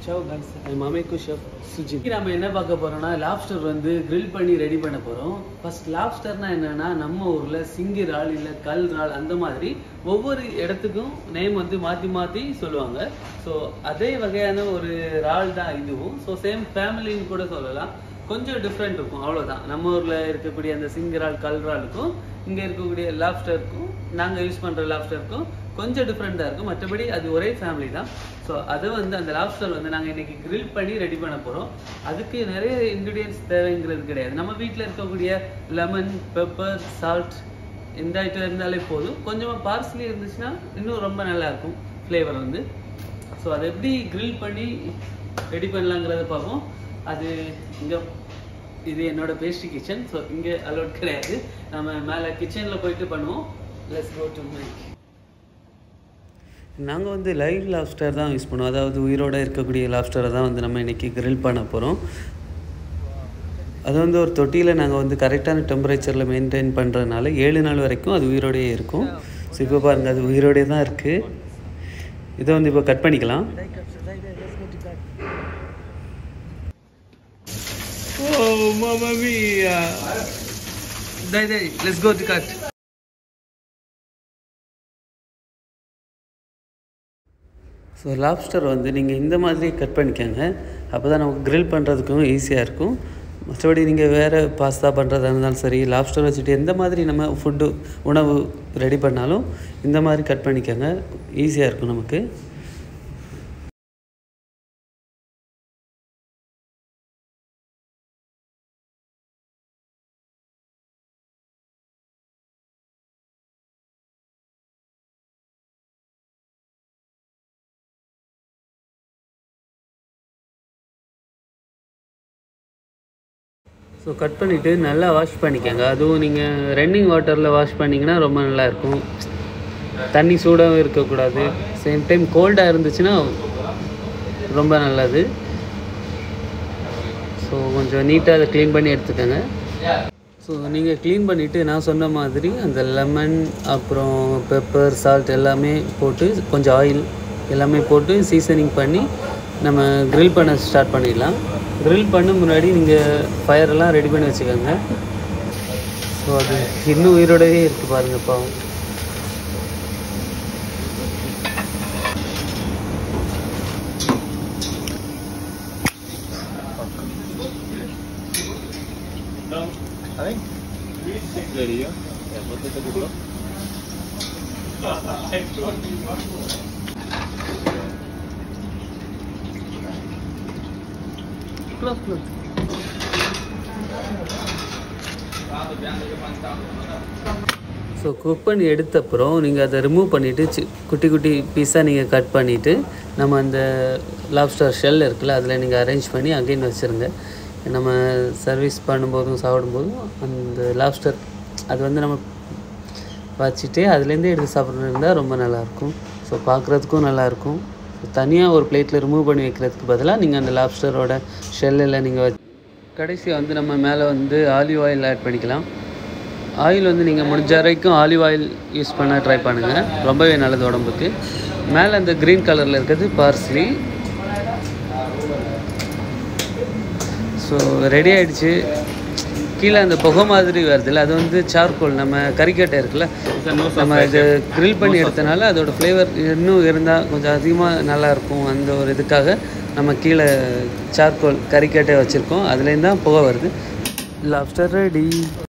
Ciao guys, I'm Ameko Chef Sujin. இன்னைக்கு நம்ம என்ன பார்க்க போறோம்னா லாப்ஸ்டர் வந்து grill பண்ணி ரெடி பண்ண போறோம் ஃபர்ஸ்ட் லாப்ஸ்டர்னா என்னன்னா நம்ம ஊர்ல சிங்கி இறால் இல்ல கல் இறால் அந்த மாதிரி ஒவ்வொரு இடத்துக்கும் நேம் வந்து மாத்தி மாத்தி சொல்லுவாங்க ஸோ அதே வகையான ஒரு இறால் தான் இதுவும் ஸோ சேம் ஃபேமிலின்னு கூட சொல்லலாம் கொஞ்சம் டிஃப்ரெண்ட் இருக்கும் அவ்வளவுதான் நம்ம ஊர்ல இருக்கக்கூடிய அந்த சிங்கிரால் கல்றாலுக்கும் இங்க இருக்கக்கூடிய லாப்ஸ்டருக்கும் நாங்க யூஸ் பண்ற லாப்ஸ்டருக்கும் கொஞ்சம் டிஃப்ரெண்ட்டாக இருக்கும் மற்றபடி அது ஒரே ஃபேமிலி தான் ஸோ அதை வந்து அந்த லாப்ஸ்டர் வந்து நாங்கள் இன்னைக்கு grill பண்ணி ரெடி பண்ண போகிறோம் அதுக்கு நிறைய இன்க்ரீடியன்ஸ் தேவைங்கிறது கிடையாது நம்ம வீட்டில் இருக்கக்கூடிய லெமன் பெப்பர் சால்ட் இந்த ஐட்டம் இருந்தாலே போதும் கொஞ்சமாக பார்ஸ்லி இருந்துச்சுன்னா இன்னும் ரொம்ப நல்லா இருக்கும் ஃப்ளேவர் வந்து ஸோ அதை எப்படி grill பண்ணி ரெடி பண்ணலாங்கிறத பார்ப்போம் அது இங்கே இது என்னோட பேஸ்ட்ரி கிச்சன் ஸோ இங்கே அலோட் கிடையாது நம்ம மேலே கிச்சனில் போயிட்டு பண்ணுவோம் லெட்ஸ் கோ டு மைக் நாங்கள் வந்து லைவ் லாப்ஸ்டர் தான் யூஸ் பண்ணுவோம் அதாவது உயிரோட இருக்கக்கூடிய லாப்ஸ்டரை தான் வந்து நம்ம இன்றைக்கி grill பண்ண போகிறோம் அது வந்து ஒரு தொட்டியில் நாங்கள் வந்து கரெக்டான டெம்பரேச்சரில் மெயின்டைன் பண்ணுறதுனால ஏழு நாள் வரைக்கும் அது உயிரோடையே இருக்கும் ஸோ இப்போ பாருங்கள் அது உயிரோடே தான் இருக்குது இதை வந்து இப்போ கட் பண்ணிக்கலாம் ஓ மாமா மியா டை டை let's go to cut so lobster வந்து நீங்கள் இந்த மாதிரி கட் பண்ணிக்கோங்க அப்போ தான் நமக்கு grill பண்ணுறதுக்கும் ஈஸியாக இருக்கும் மற்றபடி நீங்கள் வேறு பாஸ்தா பண்ணுறதா இருந்தாலும் சரி லாப்ஸ்டர் வச்சுட்டு எந்த மாதிரி நம்ம ஃபுட்டு உணவு ரெடி பண்ணாலும் இந்த மாதிரி கட் பண்ணிக்கோங்க ஈஸியாக இருக்கும் நமக்கு ஸோ கட் பண்ணிவிட்டு நல்லா வாஷ் பண்ணிக்கோங்க அதுவும் நீங்கள் ரன்னிங் வாட்டரில் வாஷ் பண்ணிங்கன்னா ரொம்ப நல்லா இருக்கும் தண்ணி சூடாகவும் இருக்கக்கூடாது சேம் டைம் கோல்டாக இருந்துச்சுன்னா ரொம்ப நல்லது ஸோ கொஞ்சம் நீட்டாக அதை க்ளீன் பண்ணி எடுத்துக்கோங்க ஸோ நீங்கள் க்ளீன் பண்ணிவிட்டு நான் சொன்ன மாதிரி அந்த லெமன் அப்புறம் பெப்பர் சால்ட் எல்லாமே போட்டு கொஞ்சம் ஆயில் எல்லாமே போட்டு சீசனிங் பண்ணி நம்ம grill பண்ண ஸ்டார்ட் பண்ணிடலாம் grill பண்ண முன்னாடி நீங்கள் ஃபயரெல்லாம் ரெடி பண்ணி வச்சுக்கோங்க ஸோ அது இன்னும் உயிரோடவே இருக்குது பாருங்கள் பாவம் க்ளோஸ் க்ளோஸ் ஸோ குக் பண்ணி எடுத்த அப்புறம் நீங்கள் அதை ரிமூவ் பண்ணிவிட்டு சி குட்டி குட்டி பீஸாக நீங்கள் கட் பண்ணிவிட்டு நம்ம அந்த லாப்ஸ்டர் ஷெல் இருக்குல்ல அதில் நீங்கள் அரேஞ்ச் பண்ணி அகைன் வச்சுருங்க நம்ம சர்வீஸ் பண்ணும்போதும் சாப்பிடும்போதும் அந்த லாப்ஸ்டர் அது வந்து நம்ம வச்சுட்டு அதுலேருந்தே எடுத்து சாப்பிட்றது இருந்தால் ரொம்ப நல்லாயிருக்கும் ஸோ பார்க்குறதுக்கும் நல்லாயிருக்கும் தனியாக ஒரு பிளேட்டில் ரிமூவ் பண்ணி வைக்கிறதுக்கு பதிலாக நீங்கள் அந்த லாப்ஸ்டரோட ஷெல்லில் நீங்கள் வச்சு கடைசியாக வந்து நம்ம மேலே வந்து ஆலிவ் ஆயில் ஆட் பண்ணிக்கலாம் ஆயில் வந்து நீங்கள் முடிஞ்ச வரைக்கும் ஆலிவ் ஆயில் யூஸ் பண்ண ட்ரை பண்ணுங்கள் ரொம்பவே நல்லது உடம்புக்கு மேலே அந்த க்ரீன் கலரில் இருக்கிறது பார்ஸ்லி ஸோ ரெடி ஆயிடுச்சு கீழே அந்த புகை மாதிரி வருதுல்ல அது வந்து சார்கோல் நம்ம கறிக்கட்டை இருக்குல்ல நம்ம இது grill பண்ணி எடுத்தனால அதோட ஃப்ளேவர் இன்னும் இருந்தால் கொஞ்சம் அதிகமாக நல்லா இருக்கும் அந்த ஒரு இதுக்காக நம்ம கீழே சார்கோல் கறிக்கட்டை வச்சுருக்கோம் அதுலேருந்து தான் புகை வருது லாப்ஸ்டர் ரெடி